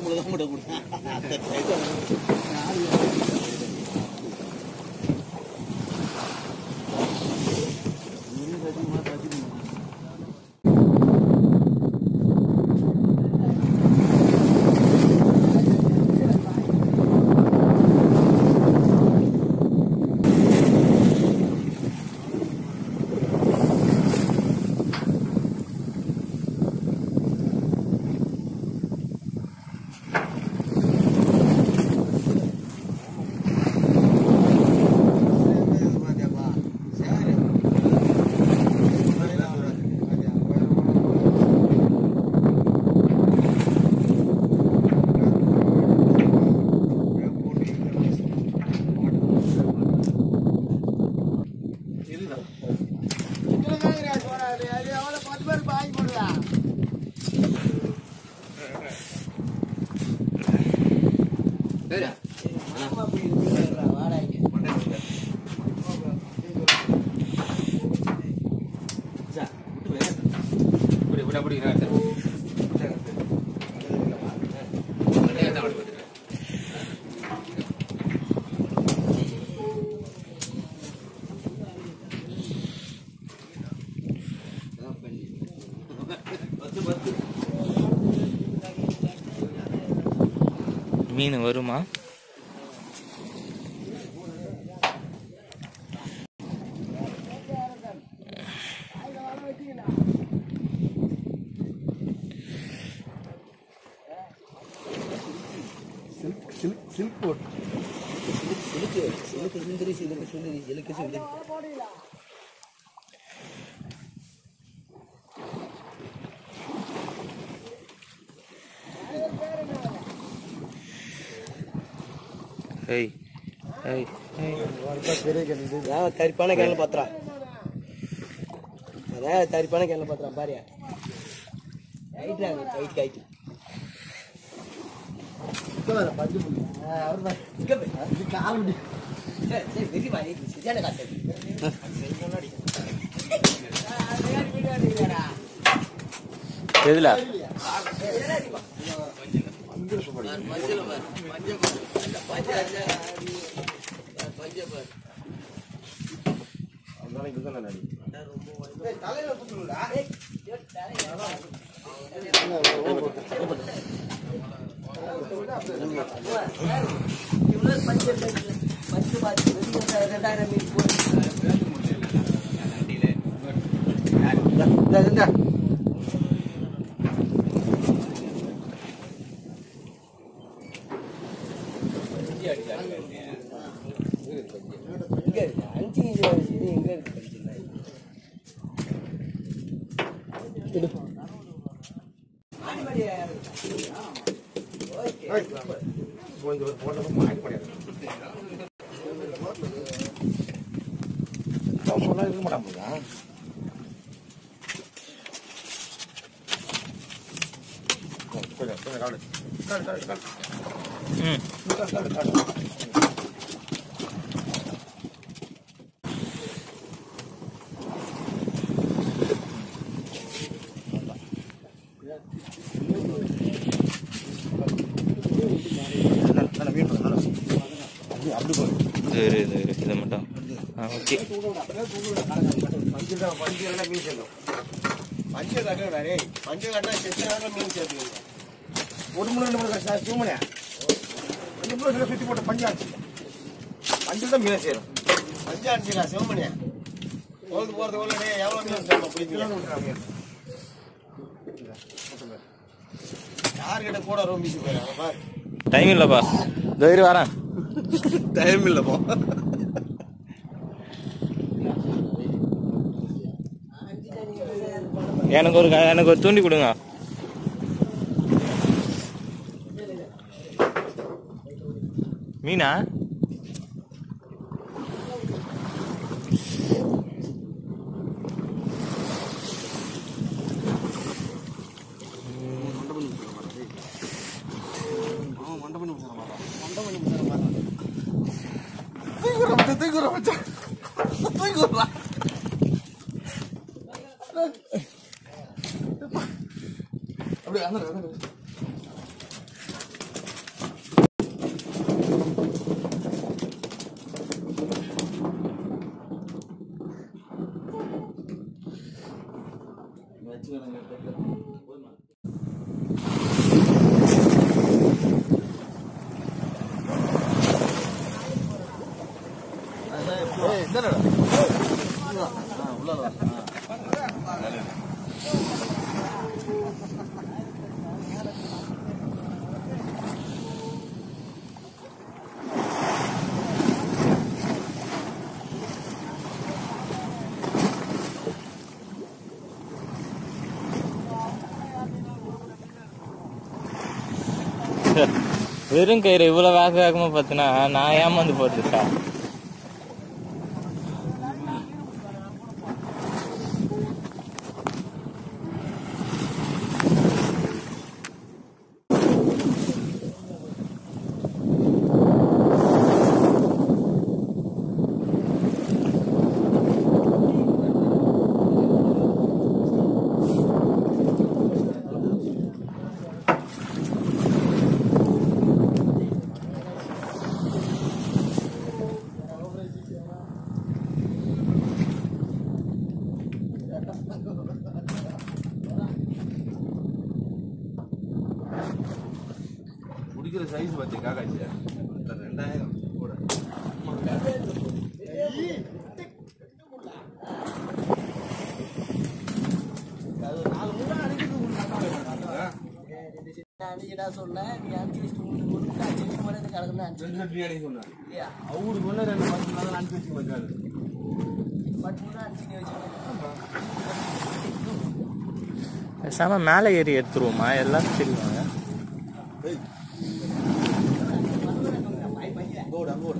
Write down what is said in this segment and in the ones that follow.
முழுதான் முட மீன் வருமா சிலுக்கு சிலுக்கு சுந்தரி சிலுக்கு சுந்தரி சிலுக்கு சுந்தரி ஏய் ஏய் ஏய் அதான் தரிப்பான கேனில் பாத்திரா அதான் தரிப்பான கேனில் பாத்திரா பாரியா கைட்டுறாங்க கைட்டு கைட்டு எதுல ரெண்டாயிரம் மீன் போடு எங்க இருக்கு அஞ்சு இன்ச்சு வயசு இது எங்க இருக்கு படிச்சிருந்தா ம் இது இரு, இது இரு, இது மட்டும் ஆ ஓகே பஞ்சு கட்டா டேய் பஞ்சு கட்டா செத்து மீன் சேர்த்துக்கணும் ஒரு மணி ரெண்டு மணி கஷ்டம் சூமனே ரெண்டு மணி சுத்தி போட்ட பஞ்சாச்சு பஞ்சு தான் மீன் சேரும் பஞ்சு அடிச்சுடா சிவமணியா போகுது போறது உள்ள டேய் எவ்வளோ மீன் சேர்ப்போம் பிடிப்பீங்க யார்கிட்ட கூட ரொம்ப பிஸி போயிடாங்க பாரு டைம் இல்லைப்பா இதோ இரு வரேன் டைம் இல்லப்போ எனக்கு ஒரு க- எனக்கு ஒரு தூண்டி கொடுங்க மீனா வெறும் கயிறு இவ்வளவு வேக வேகமா பார்த்தினா நான் ஏமாந்து போட்டுருக்கா குடிக்கிற சைஸ் பத்தி காக்காச்சு ரெண்டாயிரம் கூட ரெண்டு பிரியாணி சொன்னேன் அவருக்கு ஒன்று ரெண்டு பத்து நாள் அனுப்பி வச்சு வச்சாரு பேசாம மேலே ஏறி எடுத்துருவோமா எல்லாரும் தெரியுவாங்க அங்கோடு அங்கோடு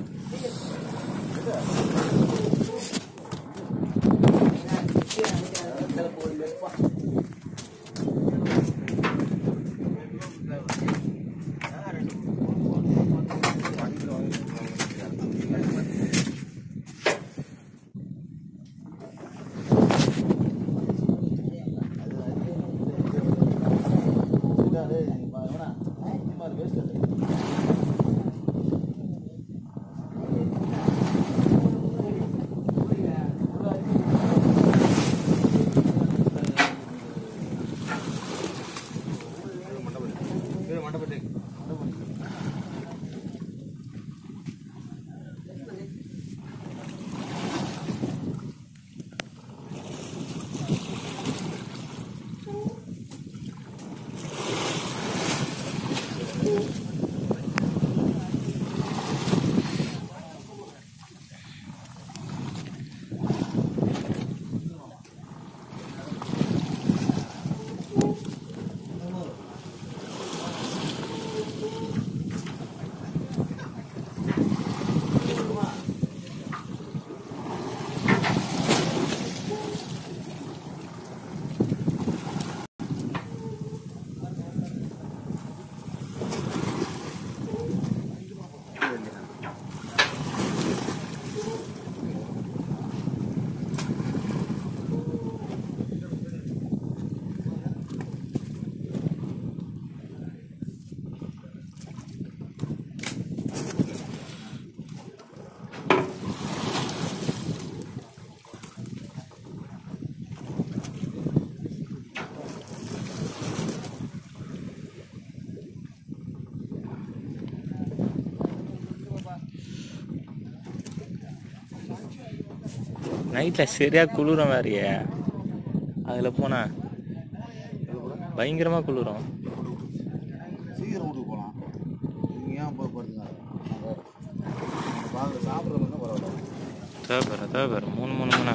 மண்டபத்தை நைட்டில் சரியா குளிரும் வேறையே அதில் போனா பயங்கரமாக குளிரும் சீக்கிரம் வீட்டுக்கு போகலாம் நீங்கள் ஏன் போய் படுத்துங்க வாங்க சாப்பிட்றவங்க பரவாயில்ல தேவைப்பெற தேவைப்பெற மூணு மூணு மூணா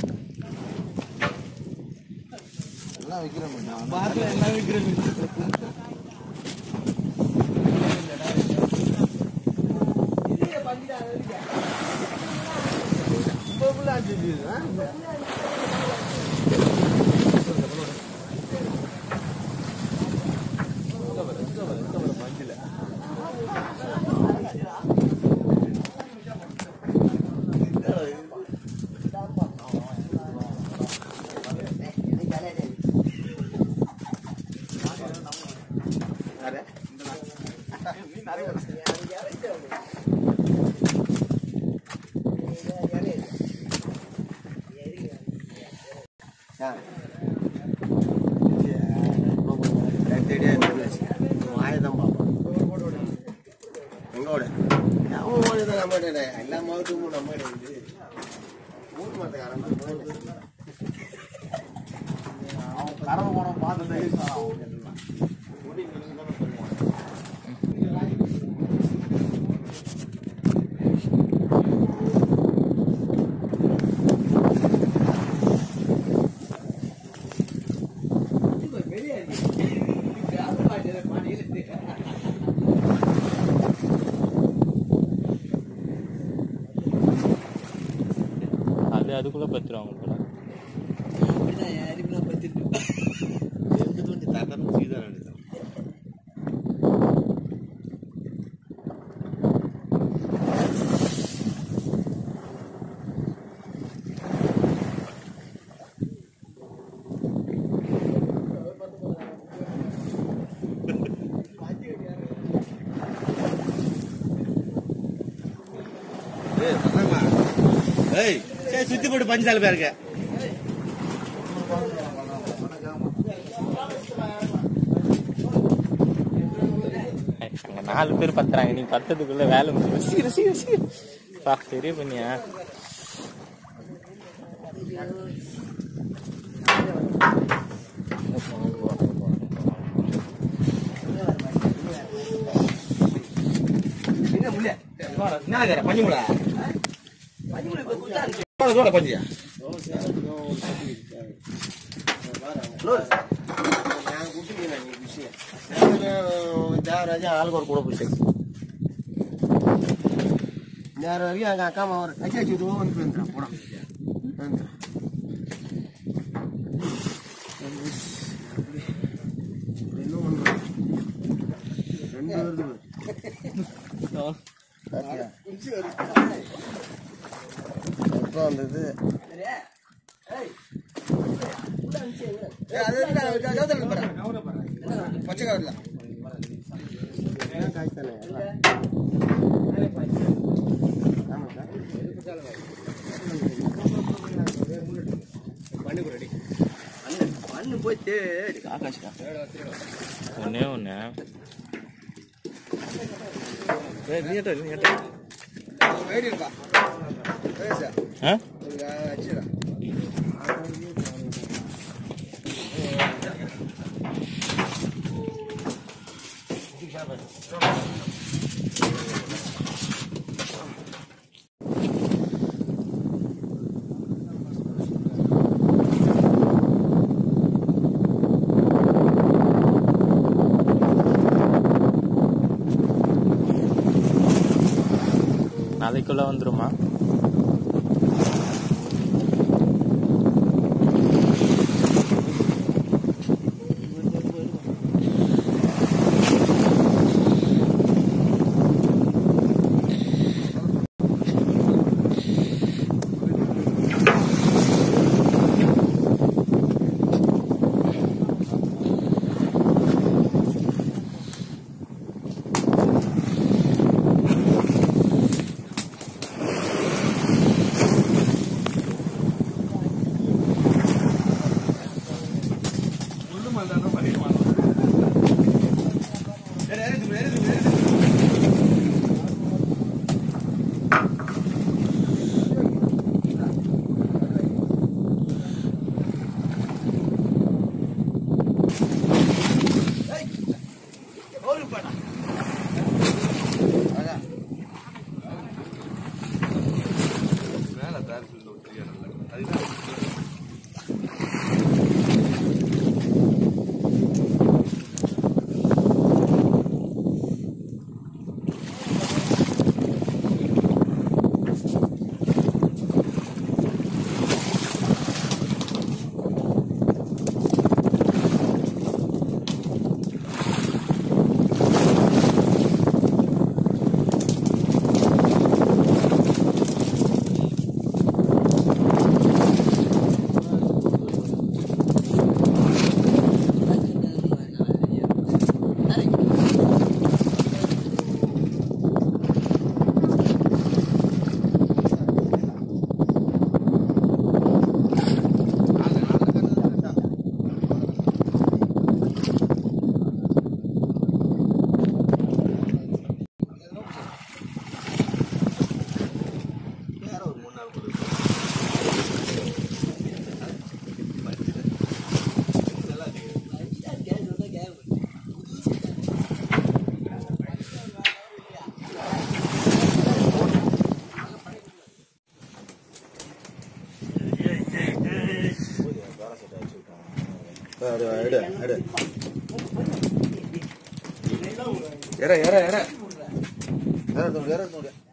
எல்லாம் வைக்கிறேன் பாட்டில் என்ன விற்கிறேன் யார் அங்கோட அவன் ஓடுதான் நம்ம கிட்ட எல்லா மாவட்டமும் நம்ம கிட்ட இருக்குது ஊர் மாத்தக்காரன் அவன் கடமை போனோம் பார்த்துட்டு அது அதுக்குள்ள பத்துருவாங்க போல கொஞ்சம் தக்கணும் சீதான் எடுத்தான் ஏய் பசங்களா ஏய் சரி சுத்தி போட்டு பஞ்சால பேருக்க அங்க நாலு பேர் பத்துறாங்க நீ பத்ததுக்குள்ள வேலை முடியும் சீர சீர சீர பா பெரிய பண்ணியா என்ன முள்ள என்ன கேற பஞ்சு முள்ள சோட பஞ்சியா நான் குட்டிக்கிறேன் நீ விஷயம் தேவராஜா ஆளுக்கு ஒரு கூட போயிட்டு நேரம் வரைக்கும் எங்கள் அக்கா அம்மா ஒரு அச்சா அச்சு இதுவும் வந்து வந்துடுறான் போடான் வந்துடுறான் இன்னும் ஒன்று ரெண்டு வருது பாரு. பாத்தியா? எப்போ வந்தது ஏய், அது என்ன, அது கவுத்துல இருக்கு பாரு. பச்சை கவர்ல காய்ச்சானே பண்ணு போய் தேடி ஒன்னே ஒண்ணு வேடி இருக்கா பேச ஆ அச்சுடா நாளைக்குள்ள வந்துருமா எடு எடு எடு எற எற எற எற தோடு எற தோடு